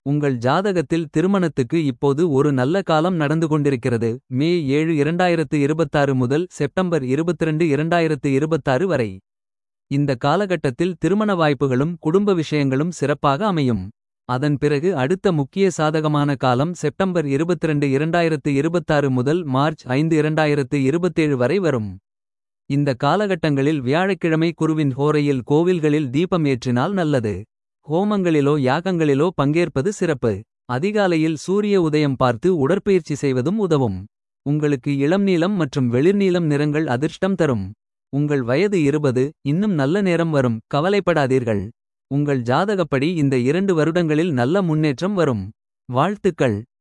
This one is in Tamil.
உங்கள் ஜாதகத்தில் திருமணத்துக்கு இப்போது ஒரு நல்ல காலம் நடந்து கொண்டிருக்கிறது மே ஏழு இரண்டாயிரத்து இருபத்தாறு முதல் செப்டம்பர் 22 இரண்டாயிரத்து இருபத்தாறு வரை. இந்த காலகட்டத்தில் திருமண வாய்ப்புகளும் குடும்ப விஷயங்களும் சிறப்பாக அமையும். அதன் பிறகு அடுத்த முக்கிய சாதகமான காலம் செப்டம்பர் 22 இரண்டாயிரத்து இருபத்தாறு முதல் மார்ச் ஐந்து இரண்டாயிரத்து இருபத்தேழு வரை வரும். இந்த காலகட்டங்களில் வியாழக்கிழமை குருவின் ஹோரையில் கோவில்களில் தீபம் ஏற்றினால் நல்லது. ஹோமங்களிலோ யாகங்களிலோ பங்கேற்பது சிறப்பு. அதிகாலையில் சூரிய உதயம் பார்த்து உடற்பயிற்சி செய்வதும் உதவும். உங்களுக்கு இளம் நீலம் மற்றும் வெளிர்நீலம் நிறங்கள் அதிர்ஷ்டம் தரும். உங்கள் வயது இருபது இன்னும் நல்ல நேரம் வரும் கவலைப்படாதீர்கள். உங்கள் ஜாதகப்படி இந்த இரண்டு வருடங்களில் நல்ல முன்னேற்றம் வரும். வாழ்த்துக்கள்.